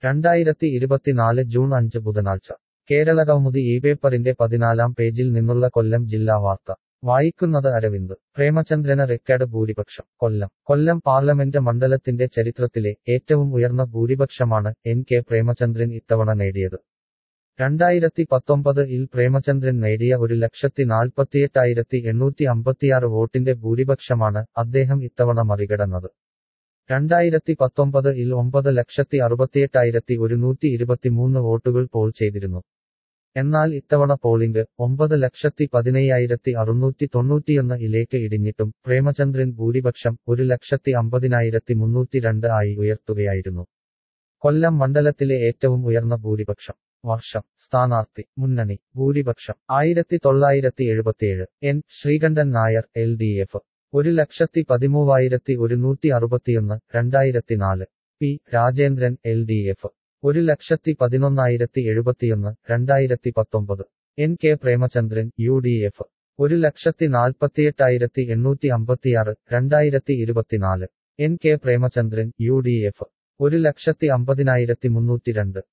രണ്ടായിരത്തി ഇരുപത്തിനാല് ജൂൺ അഞ്ച് ബുധനാഴ്ച കേരളകൗമുദി ഈ പേപ്പറിന്റെ പതിനാലാം പേജിൽ നിന്നുള്ള കൊല്ലം ജില്ലാ വാർത്ത വായിക്കുന്നത് അരവിന്ദ് പ്രേമചന്ദ്രന് റെക്കോർഡ് ഭൂരിപക്ഷം കൊല്ലം കൊല്ലം പാർലമെന്റ് മണ്ഡലത്തിന്റെ ചരിത്രത്തിലെ ഏറ്റവും ഉയർന്ന ഭൂരിപക്ഷമാണ് എൻ കെ പ്രേമചന്ദ്രൻ ഇത്തവണ നേടിയത് രണ്ടായിരത്തി പത്തൊമ്പത് ഇൽ പ്രേമചന്ദ്രൻ നേടിയ ഒരു ലക്ഷത്തി നാൽപ്പത്തിയെട്ടായിരത്തി എണ്ണൂറ്റി അമ്പത്തിയാറ് വോട്ടിന്റെ ഭൂരിപക്ഷമാണ് അദ്ദേഹം ഇത്തവണ മറികടന്നത് രണ്ടായിരത്തി പത്തൊമ്പത് ഇൽ ഒമ്പത് ലക്ഷത്തി അറുപത്തിയെട്ടായിരത്തി ഒരുന്നൂറ്റി ഇരുപത്തിമൂന്ന് വോട്ടുകൾ പോൾ ചെയ്തിരുന്നു എന്നാൽ ഇത്തവണ പോളിംഗ് ഒമ്പത് ലക്ഷത്തി പതിനയ്യായിരത്തി അറുന്നൂറ്റി തൊണ്ണൂറ്റിയൊന്ന് ഇലേക്ക് ഇടിഞ്ഞിട്ടും പ്രേമചന്ദ്രൻ ഭൂരിപക്ഷം ഒരു ലക്ഷത്തി അമ്പതിനായിരത്തി മുന്നൂറ്റി രണ്ട് ആയി ഉയർത്തുകയായിരുന്നു കൊല്ലം മണ്ഡലത്തിലെ ഏറ്റവും ഉയർന്ന ഭൂരിപക്ഷം വർഷം സ്ഥാനാർത്ഥി മുന്നണി ഭൂരിപക്ഷം ആയിരത്തി തൊള്ളായിരത്തി എഴുപത്തിയേഴ് N Sreekantan Nair L D F ഒരു ലക്ഷത്തി പതിമൂവായിരത്തി ഒരുന്നൂറ്റി അറുപത്തിയൊന്ന് രണ്ടായിരത്തി നാല് P Rajendran L D F ഒരു ലക്ഷത്തി പതിനൊന്നായിരത്തി എഴുപത്തിയൊന്ന് രണ്ടായിരത്തി പത്തൊമ്പത് N K Premachandran U D F ഒരു ലക്ഷത്തി നാൽപ്പത്തിയെട്ടായിരത്തി എണ്ണൂറ്റി അമ്പത്തിയാറ് രണ്ടായിരത്തി ഇരുപത്തിനാല് N K Premachandran U D F ഒരു ലക്ഷത്തി അമ്പതിനായിരത്തി മുന്നൂറ്റി രണ്ട്